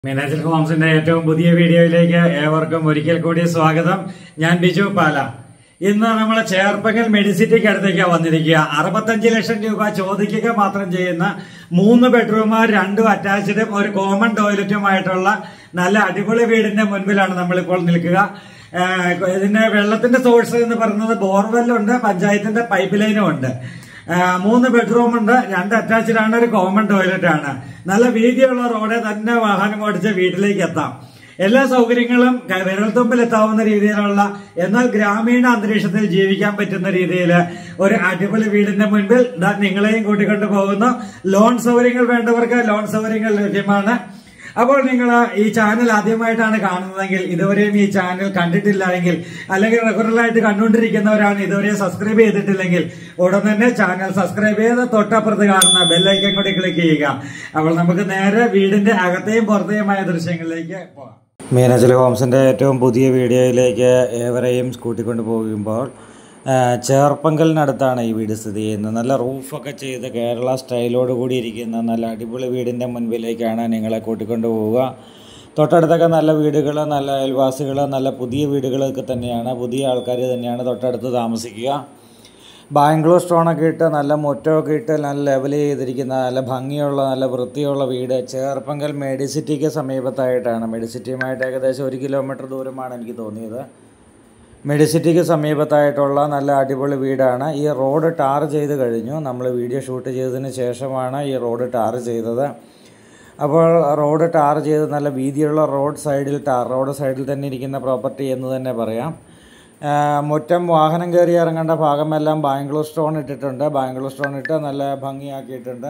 മീനാച്ചൽ ഹോംസിന്റെ ഏറ്റവും പുതിയ വീഡിയോയിലേക്ക് ഏവർക്കും ഒരിക്കൽ കൂടി സ്വാഗതം ഞാൻ ബിജു പാല ഇന്ന് നമ്മൾ ചേർപ്പകൽ മെഡിസിറ്റിക്ക് അടുത്തേക്ക് വന്നിരിക്കുക അറുപത്തഞ്ച് ലക്ഷം രൂപ ചോദിക്കുക മാത്രം ചെയ്യുന്ന മൂന്ന് ബെഡ്റൂം രണ്ടും അറ്റാച്ച്ഡും ഒരു കോമൺ ടോയ്ലറ്റുമായിട്ടുള്ള നല്ല അടിപൊളി വീടിന്റെ മുൻപിലാണ് നമ്മളിപ്പോൾ നിൽക്കുക ഏഹ് ഇതിന്റെ വെള്ളത്തിന്റെ സോഴ്സ് എന്ന് പറയുന്നത് ബോർവെല്ലുണ്ട് പഞ്ചായത്തിന്റെ പൈപ്പ് ലൈനും ഉണ്ട് ആ, മൂന്ന് ബെഡ്റൂം ഉണ്ട് രണ്ട് അറ്റാച്ച്ഡ് ആണ് ഒരു കോമൺ ടോയ്ലറ്റ് ആണ് നല്ല വീതിയുള്ള റോഡ് തന്നെ വാഹനം ഓടിച്ച് വീട്ടിലേക്ക് എത്താം എല്ലാ സൗകര്യങ്ങളും ക- വിരൽത്തുമ്പിൽ എത്താവുന്ന രീതിയിലുള്ള എന്നാൽ ഗ്രാമീണ അന്തരീക്ഷത്തിൽ ജീവിക്കാൻ പറ്റുന്ന രീതിയിൽ ഒരു അടിപൊളി വീടിന്റെ മുൻപിൽ ദാ നിങ്ങളെയും കൂട്ടിക്കൊണ്ടു പോകുന്നു ലോൺ സൗകര്യങ്ങൾ വേണ്ടവർക്ക് ലോൺ സൗകര്യങ്ങൾ ലഭ്യമാണ് അപ്പോൾ നിങ്ങൾ ഈ ചാനൽ ആദ്യമായിട്ടാണ് കാണുന്നതെങ്കിൽ ഇതുവരെയും ഈ ചാനൽ കണ്ടിട്ടില്ല എങ്കിൽ അല്ലെങ്കിൽ റെഗുലറായിട്ട് കണ്ടുകൊണ്ടിരിക്കുന്നവരാണ് ഇതുവരെ സബ്സ്ക്രൈബ് ചെയ്തിട്ടില്ലെങ്കിൽ ഉടൻ തന്നെ ചാനൽ സബ്സ്ക്രൈബ് ചെയ്ത് തൊട്ടപ്പുറത്ത് കാണുന്ന ബെല്ലൈക്കൻ കൂടി ക്ലിക്ക് ചെയ്യുക അപ്പോൾ നമുക്ക് നേരെ വീടിന്റെ അകത്തെയും പുറത്തെയുമായ ദൃശ്യങ്ങളിലേക്ക് പോകാം മീനച്ചൽ ഹോംസിന്റെ ഏറ്റവും പുതിയ വീഡിയോയിലേക്ക് ഏവരെയും കൂട്ടിക്കൊണ്ടു പോകുമ്പോൾ ആ, ചേർപ്പങ്കലിനടുത്താണ് ഈ വീട് സ്ഥിതി ചെയ്യുന്നത് നല്ല റൂഫൊക്കെ ചെയ്ത് കേരള സ്റ്റൈലോട് കൂടി ഇരിക്കുന്ന നല്ല അടിപൊളി വീടിൻ്റെ മുൻപിലേക്കാണ് നിങ്ങളെ കൂട്ടിക്കൊണ്ടു പോവുക തൊട്ടടുത്തൊക്കെ നല്ല വീടുകൾ നല്ല അയൽവാസികൾ നല്ല പുതിയ വീടുകളൊക്കെ തന്നെയാണ് പുതിയ ആൾക്കാർ തന്നെയാണ് തൊട്ടടുത്ത് താമസിക്കുക ബാംഗ്ലൂർ സ്റ്റോണൊക്കെ ഇട്ട് നല്ല മുറ്റമൊക്കെ ഇട്ട് നല്ല ലെവൽ ചെയ്തിരിക്കുന്ന നല്ല ഭംഗിയുള്ള നല്ല വൃത്തിയുള്ള വീട് ചേർപ്പങ്കൽ മെഡിസിറ്റിക്ക് സമീപത്തായിട്ടാണ് മെഡിസിറ്റിയുമായിട്ട് ഏകദേശം ഒരു കിലോമീറ്റർ ദൂരമാണ് എനിക്ക് തോന്നിയത് മെഡിസിറ്റിക്ക് സമീപത്തായിട്ടുള്ള നല്ല അടിപൊളി വീടാണ് ഈ റോഡ് ടാർ ചെയ്ത് കഴിഞ്ഞു നമ്മൾ വീഡിയോ ഷൂട്ട് ചെയ്തതിന് ശേഷമാണ് ഈ റോഡ് ടാർ ചെയ്തത് അപ്പോൾ റോഡ് ടാർ ചെയ്ത് നല്ല വീതിയുള്ള റോഡ് സൈഡിൽ ടാർ റോഡ് സൈഡിൽ തന്നെ ഇരിക്കുന്ന പ്രോപ്പർട്ടി എന്ന് തന്നെ പറയാം ആ, മുറ്റം വാഹനം കയറി ഇറങ്ങേണ്ട ഭാഗമെല്ലാം ബാംഗ്ലൂർ സ്റ്റോൺ ഇട്ടിട്ടുണ്ട് ബാംഗ്ലൂർ സ്റ്റോൺ ഇട്ട് നല്ല ഭംഗിയാക്കിയിട്ടുണ്ട്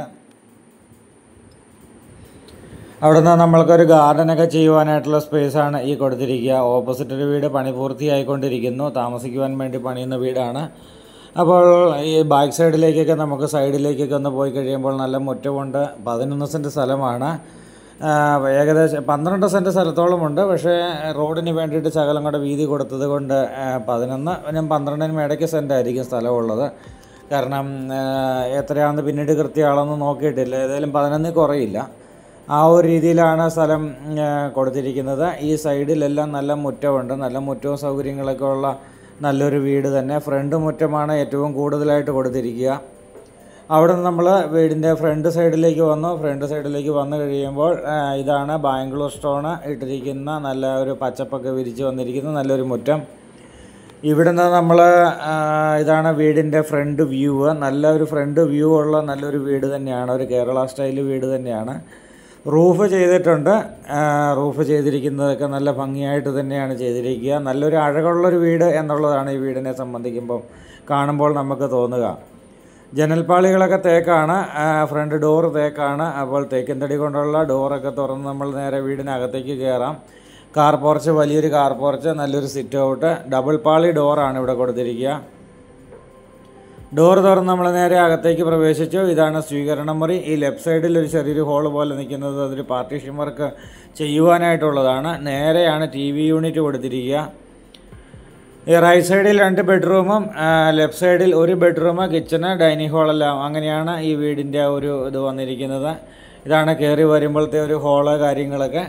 അവിടുന്ന് നമ്മൾക്കൊരു ഗാർഡനൊക്കെ ചെയ്യുവാനായിട്ടുള്ള സ്പേസാണ് ഈ കൊടുത്തിരിക്കുക ഓപ്പോസിറ്റ് ഒരു വീട് പണി പൂർത്തിയായിക്കൊണ്ടിരിക്കുന്നു താമസിക്കുവാൻ വേണ്ടി പണിയുന്ന വീടാണ് അപ്പോൾ ഈ ബാക്ക് സൈഡിലേക്കൊക്കെ നമുക്ക് സൈഡിലേക്കൊക്കെ ഒന്ന് പോയി കഴിയുമ്പോൾ നല്ല മുറ്റമുണ്ട് പതിനൊന്ന് സെൻറ്റ് സ്ഥലമാണ് ആ, ഏകദേശം പന്ത്രണ്ട് സെൻറ്റ് സ്ഥലത്തോളമുണ്ട് പക്ഷേ റോഡിന് വേണ്ടിയിട്ട് ശകലം കൂടെ വീതി കൊടുത്തത് കൊണ്ട് ആ, പതിനൊന്ന് പിന്നെ പന്ത്രണ്ടിനും ഇടയ്ക്ക് സെൻറ്റ് ആയിരിക്കും സ്ഥലമുള്ളത് കാരണം ആ, എത്രയാണെന്ന് പിന്നീട് കൃത്യമാണെന്ന് നോക്കിയിട്ടില്ല ഏതായാലും പതിനൊന്നിൽ കുറയില്ല ആ ഒരു രീതിയിലാണ് സ്ഥലം ആ, കൊടുത്തിരിക്കുന്നത് ഈ സൈഡിലെല്ലാം നല്ല മുറ്റമുണ്ട് നല്ല മുറ്റവും സൗകര്യങ്ങളൊക്കെ ഉള്ള നല്ലൊരു വീട് തന്നെ ഫ്രണ്ട് മുറ്റമാണ് ഏറ്റവും കൂടുതലായിട്ട് കൊടുത്തിരിക്കുക അവിടെ നിന്ന് നമ്മൾ വീടിൻ്റെ ഫ്രണ്ട് സൈഡിലേക്ക് വന്നു ഫ്രണ്ട് സൈഡിലേക്ക് വന്നു കഴിയുമ്പോൾ ആ, ഇതാണ് ബാംഗ്ലൂർ സ്റ്റോണ് ഇട്ടിരിക്കുന്ന നല്ല ഒരു പച്ചപ്പൊക്കെ വിരിച്ച് വന്നിരിക്കുന്ന നല്ലൊരു മുറ്റം ഇവിടുന്ന് നമ്മൾ ഇതാണ് വീടിൻ്റെ ഫ്രണ്ട് വ്യൂ നല്ല ഒരു ഫ്രണ്ട് വ്യൂ ഉള്ള നല്ലൊരു വീട് തന്നെയാണ് ഒരു കേരള സ്റ്റൈൽ വീട് തന്നെയാണ് റൂഫ് ചെയ്തിട്ടുണ്ട് ആ, റൂഫ് ചെയ്തിരിക്കുന്നതൊക്കെ നല്ല ഭംഗിയായിട്ട് തന്നെയാണ് ചെയ്തിരിക്കുക നല്ലൊരു അഴകുള്ളൊരു വീട് എന്നുള്ളതാണ് ഈ വീടിനെ സംബന്ധിക്കുമ്പോൾ കാണുമ്പോൾ നമുക്ക് തോന്നുക ജനൽപ്പാളികളൊക്കെ തേക്കാണ് ആ, ഫ്രണ്ട് ഡോർ തേക്കാണ് അപ്പോൾ തേക്കിൻ തടി കൊണ്ടുള്ള ഡോറൊക്കെ തുറന്ന് നമ്മൾ നേരെ വീടിനകത്തേക്ക് കയറാം കാർ പോർച്ച് വലിയൊരു കാർ പോർച്ച് നല്ലൊരു സിറ്റ് ഔട്ട് ഡബിൾ പാളി ഡോറാണ് ഇവിടെ കൊടുത്തിരിക്കുക ഡോർ തുറന്ന് നമ്മൾ നേരെ അകത്തേക്ക് പ്രവേശിച്ചു ഇതാണ് സ്വീകരണ മുറി ഈ ലെഫ്റ്റ് സൈഡിൽ ഒരു ചെറിയൊരു ഹോൾ പോലെ നിൽക്കുന്നത് അതൊരു പാർട്ടീഷൻ വർക്ക് ചെയ്യുവാനായിട്ടുള്ളതാണ് നേരെയാണ് ടി വി യൂണിറ്റ് കൊടുത്തിരിക്കുക ഈ റൈറ്റ് സൈഡിൽ രണ്ട് ബെഡ്റൂമും ലെഫ്റ്റ് സൈഡിൽ ഒരു ബെഡ്റൂം കിച്ചണ് ഡൈനിങ് ഹാളെല്ലാം അങ്ങനെയാണ് ഈ വീടിൻ്റെ ഒരു ഇത് വന്നിരിക്കുന്നത് ഇതാണ് കയറി വരുമ്പോഴത്തെ ഒരു ഹോള് കാര്യങ്ങളൊക്കെ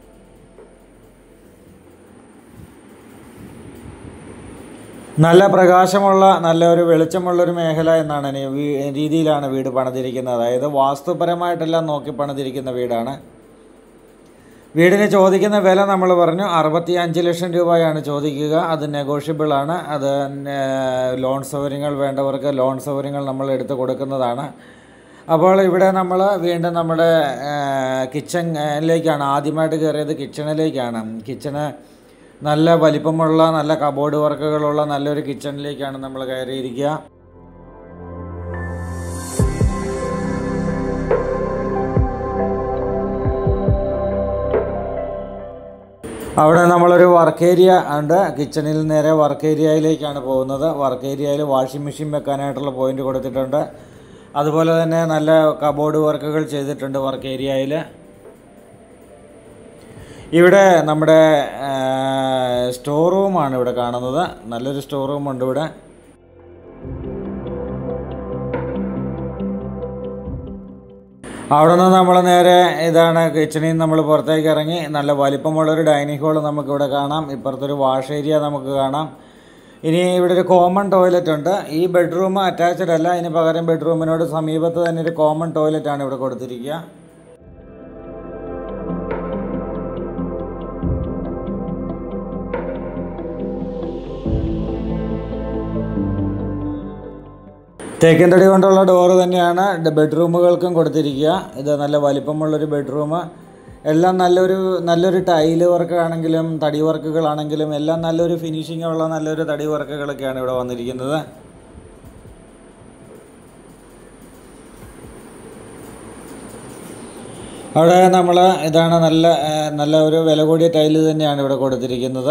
നല്ല പ്രകാശമുള്ള നല്ല ഒരു വെളിച്ചമുള്ളൊരു മേഖല എന്നാണ് ഇനി വീ- രീതിയിലാണ് വീട് പണിതിരിക്കുന്നത് അതായത് വാസ്തുപരമായിട്ടെല്ലാം നോക്കി പണിതിരിക്കുന്ന വീടാണ് വീടിന് ചോദിക്കുന്ന വില നമ്മൾ പറഞ്ഞു അറുപത്തി അഞ്ച് ലക്ഷം രൂപയാണ് ചോദിക്കുക അത് നെഗോഷ്യബിൾ ആണ് അത് നെ- ലോൺ സൗകര്യങ്ങൾ വേണ്ടവർക്ക് ലോൺ സൗകര്യങ്ങൾ നമ്മൾ എടുത്ത് കൊടുക്കുന്നതാണ് അപ്പോൾ ഇവിടെ നമ്മൾ വീണ്ടും നമ്മുടെ കിച്ചണിലേക്കാണ് ആദ്യമായിട്ട് കയറിയത് കിച്ചണിലേക്കാണ് കിച്ചണ് നല്ല വലിപ്പമുള്ള നല്ല കബോർഡ് വർക്കുകളുള്ള നല്ലൊരു കിച്ചണിലേക്കാണ് നമ്മൾ കയറിയിരിക്കുക അവിടെ നമ്മളൊരു വർക്ക് ഏരിയ ഉണ്ട് കിച്ചണിൽ നേരെ വർക്ക് ഏരിയയിലേക്കാണ് പോകുന്നത് വർക്ക് ഏരിയയിൽ വാഷിംഗ് മെഷീൻ വെക്കാനായിട്ടുള്ള പോയിന്റ് കൊടുത്തിട്ടുണ്ട് അതുപോലെ തന്നെ നല്ല കബോർഡ് വർക്കുകൾ ചെയ്തിട്ടുണ്ട് വർക്ക് ഏരിയയിൽ ഇവിടെ നമ്മുടെ സ്റ്റോർ റൂമാണ് ഇവിടെ കാണുന്നത് നല്ലൊരു സ്റ്റോർ റൂമുണ്ട് ഇവിടെ അവിടെ നിന്ന് നമ്മൾ നേരെ ഇതാണ് കിച്ചണിൽ നിന്ന് നമ്മൾ പുറത്തേക്ക് ഇറങ്ങി നല്ല വലിപ്പമുള്ളൊരു ഡൈനിങ് ഹാൾ നമുക്കിവിടെ കാണാം ഇപ്പുറത്തൊരു വാഷ് ഏരിയ നമുക്ക് കാണാം ഇനി ഇവിടെ ഒരു കോമൺ ടോയ്ലറ്റ് ഉണ്ട് ഈ ബെഡ്റൂം അറ്റാച്ച്ഡ് അല്ല ഇതിന് പകരം ബെഡ്റൂമിനോട് സമീപത്ത് തന്നെ ഒരു കോമൺ ടോയ്ലറ്റ് ആണ് ഇവിടെ കൊടുത്തിരിക്കുക തേക്കിൻ തടി കൊണ്ടുള്ള ഡോറ് തന്നെയാണ് ഡ- ബെഡ്റൂമുകൾക്കും കൊടുത്തിരിക്കുക ഇത് നല്ല വലിപ്പമുള്ളൊരു ബെഡ്റൂം എല്ലാം നല്ലൊരു നല്ലൊരു ടൈല് വർക്ക് ആണെങ്കിലും തടി വർക്കുകളാണെങ്കിലും എല്ലാം നല്ലൊരു ഫിനിഷിംഗ് ഉള്ള നല്ലൊരു തടി വർക്കുകളൊക്കെയാണ് ഇവിടെ വന്നിരിക്കുന്നത് അവിടെ നമ്മൾ ഇതാണ് നല്ല ആ, നല്ല ഒരു വില കൂടിയ ടൈല് തന്നെയാണ് ഇവിടെ കൊടുത്തിരിക്കുന്നത്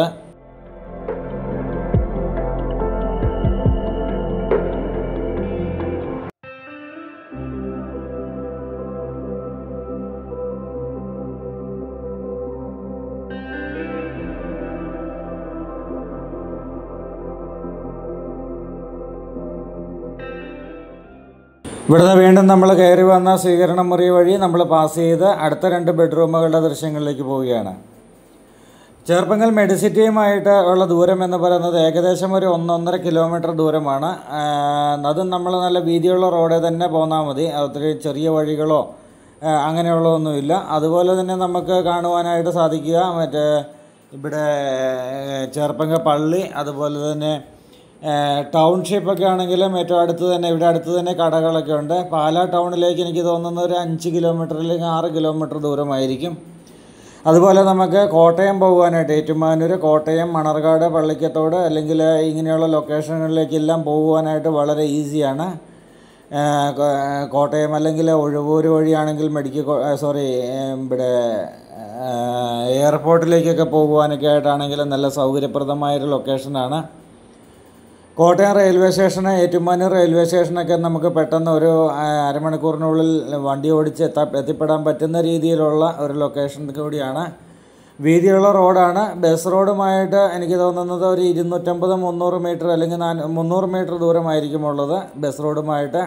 ഇവിടുന്ന് വീണ്ടും നമ്മൾ കയറി വന്ന സ്വീകരണ മുറി വഴി നമ്മൾ പാസ് ചെയ്ത് അടുത്ത രണ്ട് ബെഡ്റൂമുകളുടെ ദൃശ്യങ്ങളിലേക്ക് പോവുകയാണ് ചേർപ്പങ്കൽ മെഡിസിറ്റിയുമായിട്ട് ഉള്ള ദൂരം എന്ന് പറയുന്നത് ഏകദേശം ഒരു ഒന്നൊന്നര കിലോമീറ്റർ ദൂരമാണ് ആ, അതും നമ്മൾ നല്ല വീതിയുള്ള റോഡിൽ തന്നെ പോന്നാൽ മതി ഒത്തിരി ചെറിയ വഴികളോ ആ, അങ്ങനെയുള്ളതൊന്നുമില്ല അതുപോലെ തന്നെ നമുക്ക് കാണുവാനായിട്ട് സാധിക്കുക മറ്റേ ഇവിടെ ചേർപ്പങ്ക പള്ളി അതുപോലെ തന്നെ ടൗൺഷിപ്പ് ഒക്കെ ആണെങ്കിലും ഏറ്റവും അടുത്ത് തന്നെ ഇവിടെ അടുത്ത് തന്നെ കടകളൊക്കെ ഉണ്ട് പാലാ ടൗണിലേക്ക് എനിക്ക് തോന്നുന്ന ഒരു അഞ്ച് കിലോമീറ്റർ അല്ലെങ്കിൽ ആറ് കിലോമീറ്റർ ദൂരമായിരിക്കും അതുപോലെ നമുക്ക് കോട്ടയം പോകുവാനായിട്ട് ഏറ്റുമാനൂർ കോട്ടയം മണർകാട് പള്ളിക്കത്തോട് അല്ലെങ്കിൽ ഇങ്ങനെയുള്ള ലൊക്കേഷനുകളിലേക്കെല്ലാം പോകുവാനായിട്ട് വളരെ ഈസിയാണ് ആ, കോ- കോട്ടയം അല്ലെങ്കിൽ ഒഴുവൂർ വഴിയാണെങ്കിൽ മെഡിക്കൽ കോ- ആ, സോറി ഇവിടെ ആ, എയർപോർട്ടിലേക്കൊക്കെ പോകുവാനൊക്കെ ആയിട്ടാണെങ്കിലും നല്ല സൗകര്യപ്രദമായൊരു ലൊക്കേഷനാണ് കോട്ടയം റെയിൽവേ സ്റ്റേഷന് ഏറ്റുമാനൂർ റെയിൽവേ സ്റ്റേഷനൊക്കെ നമുക്ക് പെട്ടെന്ന് ഒരു ആ, അരമണിക്കൂറിനുള്ളിൽ വണ്ടി ഓടിച്ച് എത്താ എത്തിപ്പെടാൻ പറ്റുന്ന രീതിയിലുള്ള ഒരു ലൊക്കേഷൻ കൂടിയാണ് വീതിയുള്ള റോഡാണ് ബസ് റോഡുമായിട്ട് എനിക്ക് തോന്നുന്നത് ഒരു ഇരുന്നൂറ്റമ്പത് മുന്നൂറ് മീറ്റർ അല്ലെങ്കിൽ നാല് മുന്നൂറ് മീറ്റർ ദൂരമായിരിക്കും ഉള്ളത് ബസ് റോഡുമായിട്ട്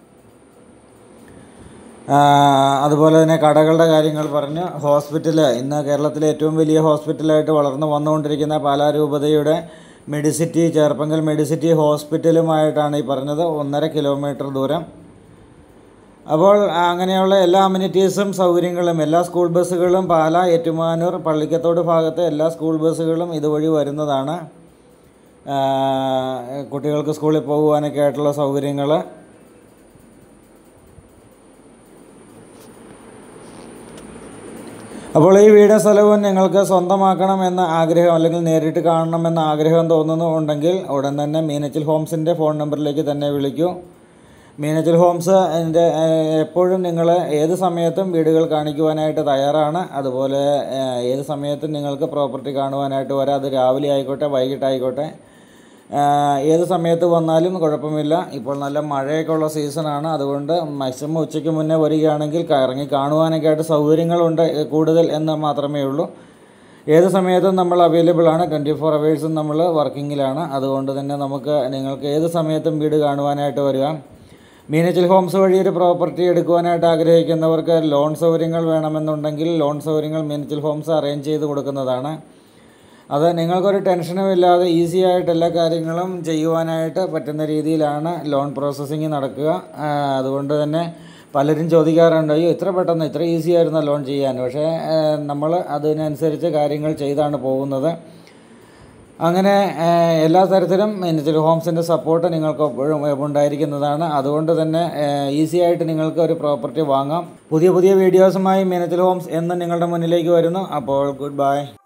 ആ, അതുപോലെ തന്നെ കടകളുടെ കാര്യങ്ങൾ പറഞ്ഞു ഹോസ്പിറ്റൽ ഇന്ന് കേരളത്തിലെ ഏറ്റവും വലിയ ഹോസ്പിറ്റലായിട്ട് വളർന്നു വന്നുകൊണ്ടിരിക്കുന്ന പാലാ രൂപതയുടെ മെഡിസിറ്റി ചേർപ്പങ്കൽ മെഡിസിറ്റി ഹോസ്പിറ്റലുമായിട്ടാണ് ഈ പറഞ്ഞത് ഒന്നര കിലോമീറ്റർ ദൂരം അപ്പോൾ അങ്ങനെയുള്ള എല്ലാ അമ്യൂണിറ്റീസും സൗകര്യങ്ങളും എല്ലാ സ്കൂൾ ബസ്സുകളും പാല ഏറ്റുമാനൂർ പള്ളിക്കത്തോട് ഭാഗത്തെ എല്ലാ സ്കൂൾ ബസ്സുകളും ഇതുവഴി വരുന്നതാണ് ആ, കുട്ടികൾക്ക് സ്കൂളിൽ പോകുവാനൊക്കെ ആയിട്ടുള്ള സൗകര്യങ്ങൾ അപ്പോൾ ഈ വീട് സ്ഥലവും നിങ്ങൾക്ക് സ്വന്തമാക്കണമെന്ന ആഗ്രഹം അല്ലെങ്കിൽ നേരിട്ട് കാണണമെന്ന ആഗ്രഹം തോന്നുന്നുണ്ടെങ്കിൽ ഉടൻ തന്നെ മീനച്ചിൽ ഹോംസിൻ്റെ ഫോൺ നമ്പറിലേക്ക് തന്നെ വിളിക്കൂ മീനച്ചിൽ ഹോംസ് എൻ്റെ എപ്പോഴും നിങ്ങൾ ഏത് സമയത്തും വീടുകൾ കാണിക്കുവാനായിട്ട് തയ്യാറാണ് അതുപോലെ ഏഹ്, ഏത് സമയത്തും നിങ്ങൾക്ക് പ്രോപ്പർട്ടി കാണുവാനായിട്ട് വരാം അത് രാവിലെ ആയിക്കോട്ടെ വൈകിട്ടായിക്കോട്ടെ ആഹ്, ഏത് സമയത്ത് വന്നാലും കുഴപ്പമില്ല ഇപ്പോൾ നല്ല മഴയൊക്കെ ഉള്ള സീസണാണ് അതുകൊണ്ട് മാക്സിമം ഉച്ചയ്ക്ക് മുന്നേ വരികയാണെങ്കിൽ ക- ഇറങ്ങി കാണുവാനൊക്കെ ആയിട്ട് സൗകര്യങ്ങളുണ്ട് ഏഹ്, കൂടുതൽ എന്ന് മാത്രമേ ഉള്ളൂ ഏത് സമയത്തും നമ്മൾ അവൈലബിൾ ആണ് ട്വൻറ്റി ഫോർ അവേഴ്സും നമ്മൾ വർക്കിങ്ങിലാണ് അതുകൊണ്ട് തന്നെ നമുക്ക് നിങ്ങൾക്ക് ഏത് സമയത്തും വീട് കാണുവാനായിട്ട് വരിക മീനച്ചിൽ ഹോംസ് വഴി ഒരു പ്രോപ്പർട്ടി എടുക്കുവാനായിട്ട് ആഗ്രഹിക്കുന്നവർക്ക് ലോൺ സൗകര്യങ്ങൾ വേണമെന്നുണ്ടെങ്കിൽ ലോൺ സൗകര്യങ്ങൾ മീനച്ചിൽ ഹോംസ് അറേഞ്ച് ചെയ്ത് കൊടുക്കുന്നതാണ് അത് നിങ്ങൾക്കൊരു ടെൻഷനും ഇല്ലാതെ ഈസി ആയിട്ട് എല്ലാ കാര്യങ്ങളും ചെയ്യുവാനായിട്ട് പറ്റുന്ന രീതിയിലാണ് ലോൺ പ്രോസസ്സിങ് നടക്കുക ആ, അതുകൊണ്ട് തന്നെ പലരും ചോദിക്കാറുണ്ട് അയ്യോ ഇത്ര പെട്ടെന്ന് ഇത്ര ഈസി ആയിരുന്നു ലോൺ ചെയ്യാൻ പക്ഷേ നമ്മൾ അതിനനുസരിച്ച് കാര്യങ്ങൾ ചെയ്താണ് പോകുന്നത് അങ്ങനെ ഏഹ്, എല്ലാ തരത്തിലും മീനച്ചിൽ ഹോംസിൻ്റെ സപ്പോർട്ട് നിങ്ങൾക്ക് എപ്പോഴും ഉണ്ടായിരിക്കുന്നതാണ് അതുകൊണ്ട് തന്നെ ഈസി ആയിട്ട് നിങ്ങൾക്ക് ഒരു പ്രോപ്പർട്ടി വാങ്ങാം പുതിയ പുതിയ വീഡിയോസുമായി മീനച്ചിൽ ഹോംസ് എന്ന് നിങ്ങളുടെ മുന്നിലേക്ക് വരുന്നു അപ്പോൾ ഗുഡ് ബൈ